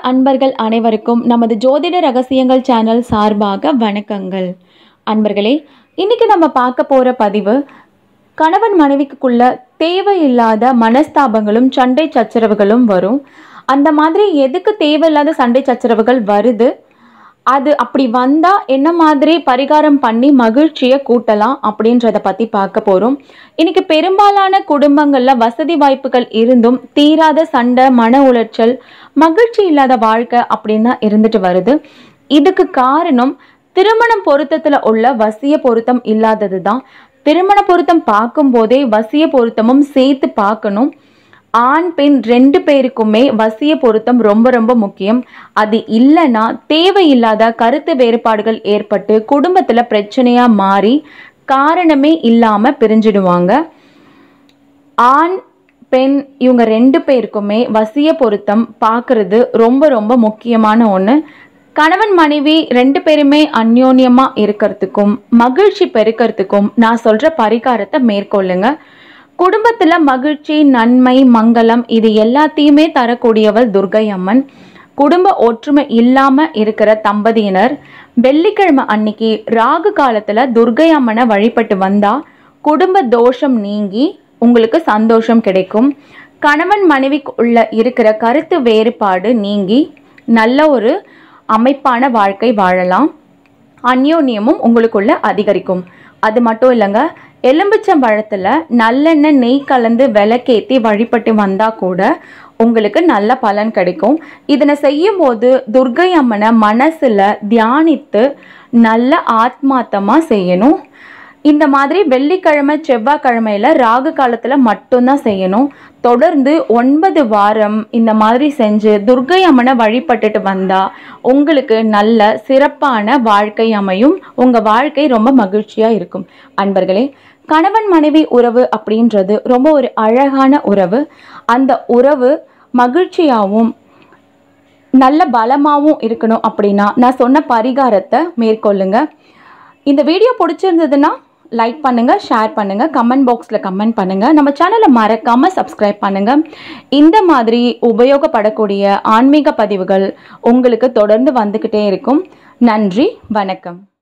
அன்பர்கள் அனைவருக்கும் நமது ஜோதிட ரகசியங்கள் சேனல் சார்பாக வணக்கங்கள் அன்பர்களே இன்னைக்கு நம்ம பார்க்க போகிற பதிவு கணவன் மனைவிக்குள்ள தேவையில்லாத மனஸ்தாபங்களும் சண்டை சச்சரவுகளும் வரும் அந்த மாதிரி எதுக்கு தேவையில்லாத சண்டை சச்சரவுகள் வருது அது அப்படி வந்தால் என்ன மாதிரி பரிகாரம் பண்ணி மகிழ்ச்சியை கூட்டலாம் அப்படின்றத பற்றி பார்க்க போகிறோம் இன்னைக்கு பெரும்பாலான குடும்பங்களில் வசதி வாய்ப்புகள் இருந்தும் தீராத சண்டை மன உளைச்சல் மகிழ்ச்சி இல்லாத வாழ்க்கை அப்படின்னு தான் இருந்துட்டு வருது இதுக்கு காரணம் திருமணம் பொருத்தத்தில் உள்ள வசிய பொருத்தம் இல்லாதது தான் திருமண பொருத்தம் பார்க்கும்போதே வசிய பொருத்தமும் சேர்த்து பார்க்கணும் ஆண் பெண் ரெண்டு பேருக்குமே வசிய பொருத்தம் ரொம்ப ரொம்ப முக்கியம் அது இல்லைன்னா தேவையில்லாத கருத்து வேறுபாடுகள் ஏற்பட்டு குடும்பத்தில் பிரச்சனையாக மாறி காரணமே இல்லாமல் பிரிஞ்சிடுவாங்க ஆண் பெண் இவங்க ரெண்டு பேருக்குமே வசிய பொருத்தம் பார்க்கறது ரொம்ப ரொம்ப முக்கியமான ஒன்று கணவன் மனைவி ரெண்டு பேருமே அந்யோன்யமாக இருக்கிறதுக்கும் மகிழ்ச்சி பெருக்கிறதுக்கும் நான் சொல்கிற பரிகாரத்தை மேற்கொள்ளுங்க குடும்பத்தில் மகிழ்ச்சி நன்மை மங்களம் இது எல்லாத்தையுமே தரக்கூடியவள் துர்கை அம்மன் குடும்ப ஒற்றுமை இல்லாமல் இருக்கிற தம்பதியினர் வெள்ளிக்கிழமை அன்னைக்கு ராகு காலத்தில் துர்கை அம்மனை வழிபட்டு வந்தால் குடும்ப தோஷம் நீங்கி உங்களுக்கு சந்தோஷம் கிடைக்கும் கணவன் மனைவிக்கு உள்ள இருக்கிற கருத்து வேறுபாடு நீங்கி நல்ல ஒரு அமைப்பான வாழ்க்கை வாழலாம் அந்யோன்யமும் உங்களுக்குள்ள அதிகரிக்கும் அது மட்டும் இல்லைங்க எலும்பிச்சம்பழத்தில் நல்லெண்ணெய் நெய் கலந்து விளக்கேற்றி வழிபட்டு வந்தால் கூட உங்களுக்கு நல்ல பலன் கிடைக்கும் இதனை செய்யும் போது துர்கை அம்மனை மனசில் தியானித்து நல்ல ஆத்மார்த்தமாக செய்யணும் இந்த மாதிரி வெள்ளிக்கிழமை செவ்வாய்க்கிழமையில ராகு காலத்தில் மட்டும்தான் செய்யணும் தொடர்ந்து ஒன்பது வாரம் இந்த மாதிரி செஞ்சு துர்கை அம்மனை வழிபட்டுட்டு வந்தா உங்களுக்கு நல்ல சிறப்பான வாழ்க்கை அமையும் உங்க வாழ்க்கை ரொம்ப மகிழ்ச்சியா இருக்கும் அன்பர்களே கணவன் மனைவி உறவு அப்படின்றது ரொம்ப ஒரு அழகான உறவு அந்த உறவு மகிழ்ச்சியாகவும் நல்ல பலமாகவும் இருக்கணும் அப்படின்னா நான் சொன்ன பரிகாரத்தை மேற்கொள்ளுங்க இந்த வீடியோ பிடிச்சிருந்ததுன்னா லைக் பண்ணுங்க ஷேர் பண்ணுங்க கமெண்ட் பாக்ஸில் கமெண்ட் பண்ணுங்க நம்ம சேனலை மறக்காம சப்ஸ்கிரைப் பண்ணுங்க இந்த மாதிரி உபயோகப்படக்கூடிய ஆன்மீக பதிவுகள் உங்களுக்கு தொடர்ந்து வந்துக்கிட்டே இருக்கும் நன்றி வணக்கம்